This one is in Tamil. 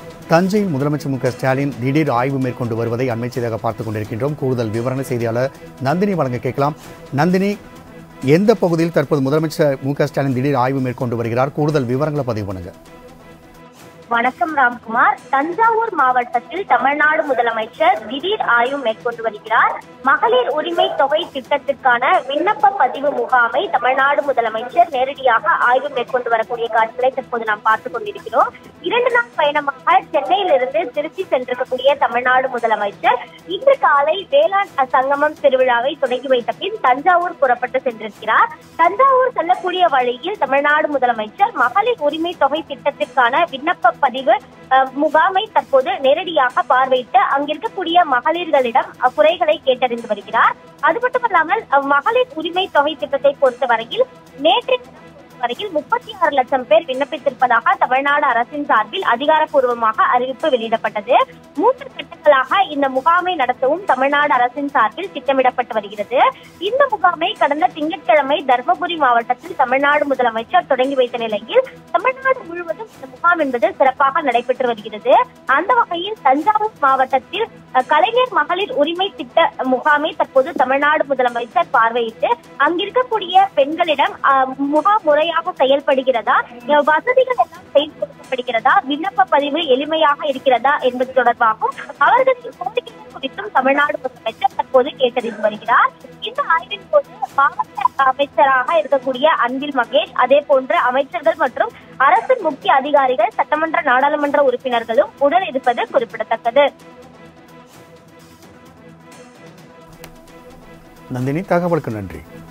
தஞ்சையில் முதலமைச்சர் மு க ஸ்டாலின் திடீர் ஆய்வு மேற்கொண்டு வருவதை அண்மை செய்தியாக பார்த்துக் கொண்டிருக்கின்றோம் கூடுதல் விவரண செய்தியாளர் நந்தினி வழங்க கேட்கலாம் நந்தினி எந்த பகுதியில் தற்போது முதலமைச்சர் மு க ஸ்டாலின் திடீர் ஆய்வு மேற்கொண்டு வருகிறார் கூடுதல் விவரங்களை பதிவு பண்ணுங்க வணக்கம் ராம்குமார் தஞ்சாவூர் மாவட்டத்தில் தமிழ்நாடு முதலமைச்சர் திடீர் ஆய்வு மேற்கொண்டு வருகிறார் மகளிர் உரிமை தொகை திட்டத்திற்கான விண்ணப்ப பதிவு முகாமை தமிழ்நாடு முதலமைச்சர் நேரடியாக ஆய்வு மேற்கொண்டு வரக்கூடிய காட்சிகளை தற்போது நாம் பார்த்துக் கொண்டிருக்கிறோம் இரண்டு நாள் பயணமாக சென்னையிலிருந்து திருச்சி சென்றிருக்கக்கூடிய தமிழ்நாடு முதலமைச்சர் இன்று காலை வேளாண் சங்கமம் திருவிழாவை தொடங்கி வைத்த பின் தஞ்சாவூர் புறப்பட்டு சென்றிருக்கிறார் தஞ்சாவூர் செல்லக்கூடிய வழியில் தமிழ்நாடு முதலமைச்சர் மகளிர் உரிமை தொகை திட்டத்திற்கான விண்ணப்ப பதிவு அஹ், முகாமை தற்போது நேரடியாக பார்வையிட்டு அங்கிருக்கக்கூடிய மகளிர்களிடம் அஹ், குறைகளை கேட்டறிந்து வருகிறார் அது மட்டுமல்லாமல் அஹ், மகளிர் உரிமை தொகை திட்டத்தை பொறுத்தவரையில் நேற்று வரையில் முப்பத்தி ஆறு லட்சம் பேர் விண்ணப்பித்திருப்பதாக தமிழ்நாடு அரசின் சார்பில் அதிகாரப்பூர்வமாக அறிவிப்பு வெளியிடப்பட்டது மூன்று கட்டங்களாக இந்த முகாமை நடத்தவும் தமிழ்நாடு அரசின் சார்பில் திட்டமிடப்பட்டு வருகிறது இந்த முகாமை கடந்த திங்கட்கிழமை தர்மபுரி மாவட்டத்தில் தமிழ்நாடு முதலமைச்சர் தொடங்கி வைத்த நிலையில் தமிழ்நாடு முழுவதும் இந்த முகாம் என்பது சிறப்பாக நடைபெற்று வருகிறது அந்த வகையில் தஞ்சாவூர் மாவட்டத்தில் அஹ், கலைஞர் மகளிர் உரிமை திட்ட முகாமை தற்போது தமிழ்நாடு முதலமைச்சர் பார்வையிட்டு அங்கிருக்கக்கூடிய பெண்களிடம் அஹ், முகாம் முறையாக செயல்படுகிறதா அஹ், வசதிகள் எல்லாம் செய்து கொடுக்கப்படுகிறதா விண்ணப்ப பதிவு எளிமையாக இருக்கிறதா என்பது தொடர்பாகவும் அவர்களின் கோரிக்கைகள் குறித்தும் தமிழ்நாடு முதலமைச்சர் தற்போது கேட்டறிந்து வருகிறார் இந்த ஆய்வின் போது மாவட்ட அமைச்சராக இருக்கக்கூடிய அன்பில் மகேஷ் அதே போன்று அமைச்சர்கள் மற்றும் அரசின் முக்கிய அதிகாரிகள் சட்டமன்ற நாடாளுமன்ற உறுப்பினர்களும் உடன் இருப்பது குறிப்பிடத்தக்கது நந்தினி தகவலுக்கு நன்றி